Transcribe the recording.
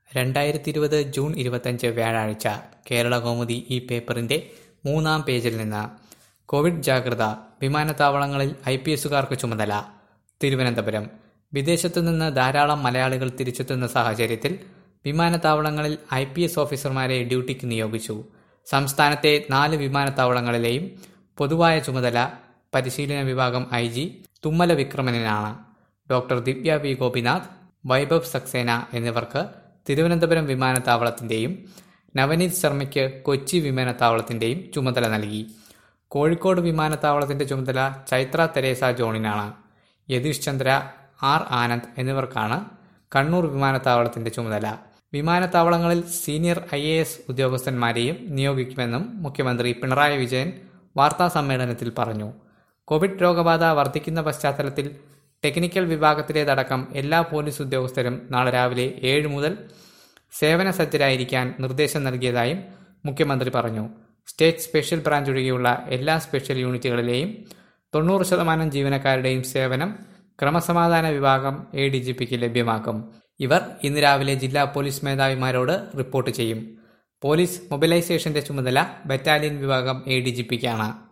രണ്ടായിരത്തി ഇരുപത് ജൂൺ ഇരുപത്തഞ്ച് വ്യാഴാഴ്ച കേരള കൗമുദി ഈ പേപ്പറിന്റെ മൂന്നാം പേജിൽ നിന്ന് കോവിഡ് ജാഗ്രത വിമാനത്താവളങ്ങളിൽ ഐ പി എസുകാർക്ക് ചുമതല തിരുവനന്തപുരം വിദേശത്തു നിന്ന് ധാരാളം മലയാളികൾ തിരിച്ചെത്തുന്ന സാഹചര്യത്തിൽ വിമാനത്താവളങ്ങളിൽ ഐ പി എസ് ഓഫീസർമാരെ ഡ്യൂട്ടിക്ക് നിയോഗിച്ചു സംസ്ഥാനത്തെ നാല് വിമാനത്താവളങ്ങളിലെയും പൊതുവായ ചുമതല പരിശീലന വിഭാഗം ഐ ജി തുമ്മല വിക്രമനാണ് ഡോക്ടർ ദിവ്യ വി ഗോപിനാഥ് വൈഭവ് സക്സേന എന്നിവർക്ക് തിരുവനന്തപുരം വിമാനത്താവളത്തിന്റെയും നവനീത് ശർമ്മയ്ക്ക് കൊച്ചി വിമാനത്താവളത്തിന്റെയും ചുമതല നൽകി കോഴിക്കോട് വിമാനത്താവളത്തിന്റെ ചുമതല ചൈത്ര തെരേസ ജോണിനാണ് യതീഷ് ചന്ദ്ര ആർ ആനന്ദ് എന്നിവർക്കാണ് കണ്ണൂർ വിമാനത്താവളത്തിന്റെ ചുമതല വിമാനത്താവളങ്ങളിൽ സീനിയർ ഐ എ എസ് ഉദ്യോഗസ്ഥന്മാരെയും നിയോഗിക്കുമെന്നും മുഖ്യമന്ത്രി പിണറായി വിജയൻ വാർത്താ സമ്മേളനത്തിൽ പറഞ്ഞു കോവിഡ് രോഗബാധ വർദ്ധിക്കുന്ന പശ്ചാത്തലത്തിൽ ടെക്നിക്കൽ വിഭാഗത്തിലേതടക്കം എല്ലാ പോലീസ് ഉദ്യോഗസ്ഥരും നാളെ രാവിലെ ഏഴ് മുതൽ സേവന സജ്ജരായിരിക്കാൻ നിർദ്ദേശം നൽകിയതായും മുഖ്യമന്ത്രി പറഞ്ഞു സ്റ്റേറ്റ് സ്പെഷ്യൽ ബ്രാഞ്ച് ഒഴികെയുള്ള എല്ലാ സ്പെഷ്യൽ യൂണിറ്റുകളിലെയും തൊണ്ണൂറ് ശതമാനം ജീവനക്കാരുടെയും സേവനം ക്രമസമാധാന വിഭാഗം എ ഡി ജി പിക്ക് ലഭ്യമാക്കും ഇവർ ഇന്ന് രാവിലെ ജില്ലാ പോലീസ് മേധാവിമാരോട് റിപ്പോർട്ട് ചെയ്യും പോലീസ് മൊബിലൈസേഷന്റെ ചുമതല ബറ്റാലിയൻ വിഭാഗം എ ഡി ജി പിക്കാണ്